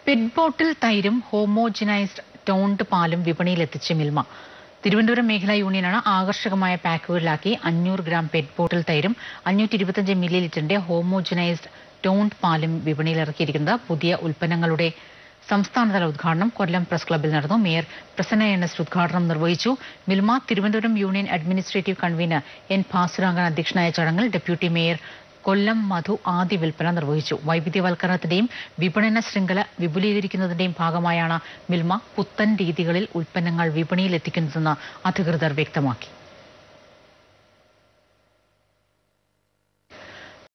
pet ബോട്ടിൽ തൈരും homogenised toned പാലും വിപണിയിലെത്തിച്ച് മിൽമ തിരുവനന്തപുരം മേഖലാ യൂണിയനാണ് ആകർഷകമായ പാക്കുകളിലാക്കി അഞ്ഞൂറ് ഗ്രാം പെറ്റ് ബോട്ടിൽ തൈരും അഞ്ഞൂറ്റി ഇരുപത്തിയഞ്ച് മില്ലി ലിറ്ററിന്റെ ഹോമോജനൈസ്ഡ് ടോണ്ട് പാലും വിപണിയിലിറക്കിയിരിക്കുന്നത് പുതിയ ഉൽപ്പന്നങ്ങളുടെ സംസ്ഥാനതല ഉദ്ഘാടനം കൊല്ലം പ്രസ് ക്ലബ്ബിൽ നടന്നു മേയർ പ്രസന്ന എൻ എസ് ഉദ്ഘാടനം നിർവഹിച്ചു Milma Thiruvananthapuram union administrative convener N Bhasurangan അധ്യക്ഷനായ ചടങ്ങിൽ ഡെപ്യൂട്ടി മേയർ കൊല്ലം മധു ആദ്യ വിൽപ്പന നിർവഹിച്ചു വൈവിധ്യവൽക്കരണത്തിന്റെയും വിപണന ശൃംഖല വിപുലീകരിക്കുന്നതിന്റെയും ഭാഗമായാണ് മിൽമ പുത്തൻ രീതികളിൽ ഉൽപ്പന്നങ്ങൾ വിപണിയിൽ എത്തിക്കുന്നതെന്ന് അധികൃതർ വ്യക്തമാക്കി